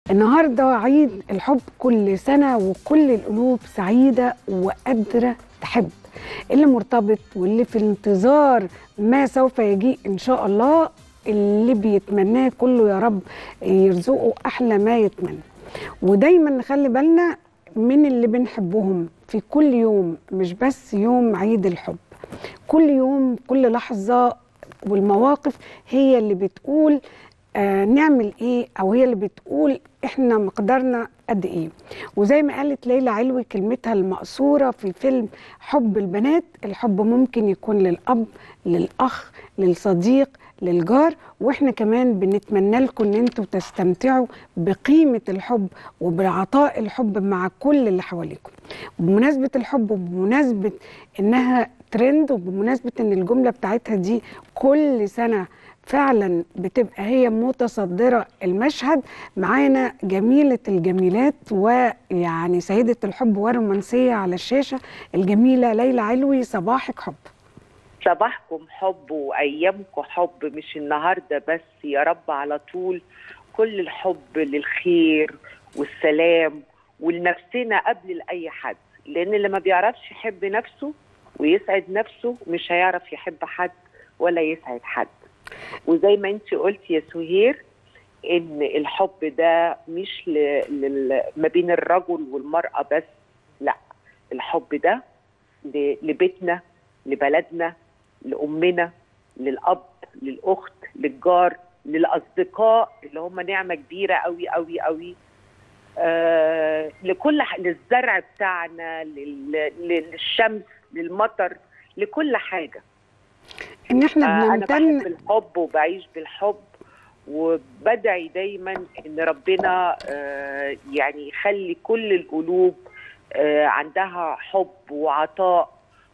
النهارده عيد الحب كل سنه وكل القلوب سعيده وقادره تحب اللي مرتبط واللي في انتظار ما سوف يجيء ان شاء الله اللي بيتمناه كله يا رب يرزقه احلى ما يتمنى ودايما نخلي بالنا من اللي بنحبهم في كل يوم مش بس يوم عيد الحب كل يوم كل لحظه والمواقف هي اللي بتقول آه نعمل ايه او هي اللي بتقول احنا مقدارنا قد ايه وزي ما قالت ليلى علوي كلمتها المقصوره في فيلم حب البنات الحب ممكن يكون للاب للاخ للصديق للجار واحنا كمان بنتمنى لكم ان انتوا تستمتعوا بقيمه الحب وبعطاء الحب مع كل اللي حواليكم بمناسبه الحب وبمناسبه انها ترند وبمناسبه ان الجمله بتاعتها دي كل سنه فعلا بتبقى هي متصدرة المشهد معانا جميلة الجميلات ويعني سيدة الحب والرومانسية على الشاشة الجميلة ليلى علوي صباحك حب صباحكم حب وايامكم حب مش النهارده بس يا رب على طول كل الحب للخير والسلام ولنفسنا قبل لاي حد لان اللي ما بيعرفش يحب نفسه ويسعد نفسه مش هيعرف يحب حد ولا يسعد حد وزي ما انت قلتي يا سهير ان الحب ده مش ل... ل... ما بين الرجل والمراه بس لا الحب ده ل... لبيتنا لبلدنا لامنا للاب للاخت للجار للاصدقاء اللي هم نعمه كبيره قوي قوي قوي آه لكل ح... للزرع بتاعنا لل... للشمس للمطر لكل حاجه ان احنا انا بنمتن بحب الحب وبعيش بالحب وبدعي دايما ان ربنا آه يعني يخلي كل القلوب آه عندها حب وعطاء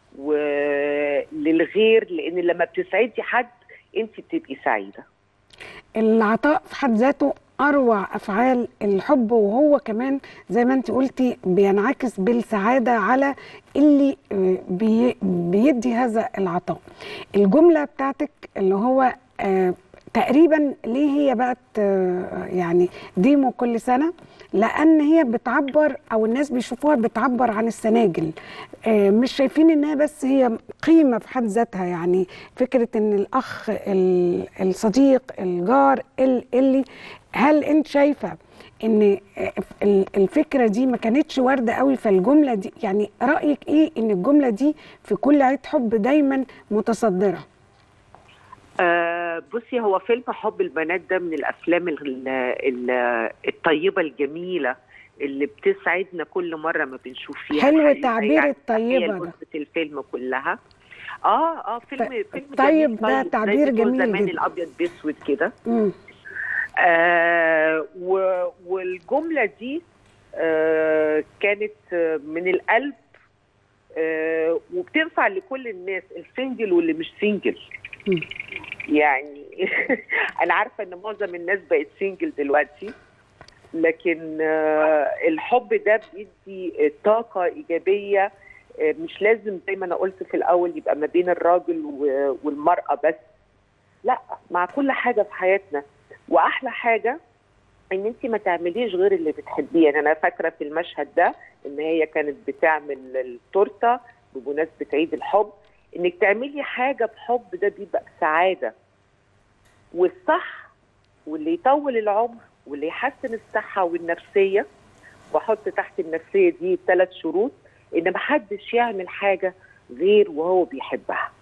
وللغير لان لما بتسعدي حد انت بتبقي سعيده العطاء في حد ذاته اروع افعال الحب وهو كمان زي ما انت قلتي بينعكس بالسعاده على اللي بي بيدي هذا العطاء الجمله بتاعتك اللي هو آه تقريبا ليه هي بقت آه يعني ديمو كل سنه لان هي بتعبر او الناس بيشوفوها بتعبر عن السناجل آه مش شايفين انها بس هي قيمه في حد ذاتها يعني فكره ان الاخ الصديق الجار اللي هل انت شايفه ان الفكره دي ما كانتش وارده قوي فالجمله دي يعني رايك ايه ان الجمله دي في كل عيد حب دايما متصدره آه بصي هو فيلم حب البنات ده من الافلام ال ال الطيبه الجميله اللي بتسعدنا كل مره ما بنشوف فيها حلو تعبير يعني الطيبه ده الفيلم كلها اه اه فيلم فيلم طيب ده تعبير جميل زمان جدا الابيض باسود كده آه والجمله دي آه كانت من القلب آه وبتنفع لكل الناس السنجل واللي مش سنجل يعني انا عارفه ان معظم الناس بقت سنجل دلوقتي لكن آه الحب ده بيدي طاقه ايجابيه آه مش لازم زي ما انا قلت في الاول يبقى ما بين الراجل والمراه بس لا مع كل حاجه في حياتنا واحلى حاجه ان انت ما تعمليش غير اللي بتحبيه يعني انا فاكره في المشهد ده ان هي كانت بتعمل التورته بمناسبه عيد الحب انك تعملي حاجه بحب ده بيبقى سعاده والصح واللي يطول العمر واللي يحسن الصحه والنفسيه واحط تحت النفسيه دي ثلاث شروط ان محدش يعمل حاجه غير وهو بيحبها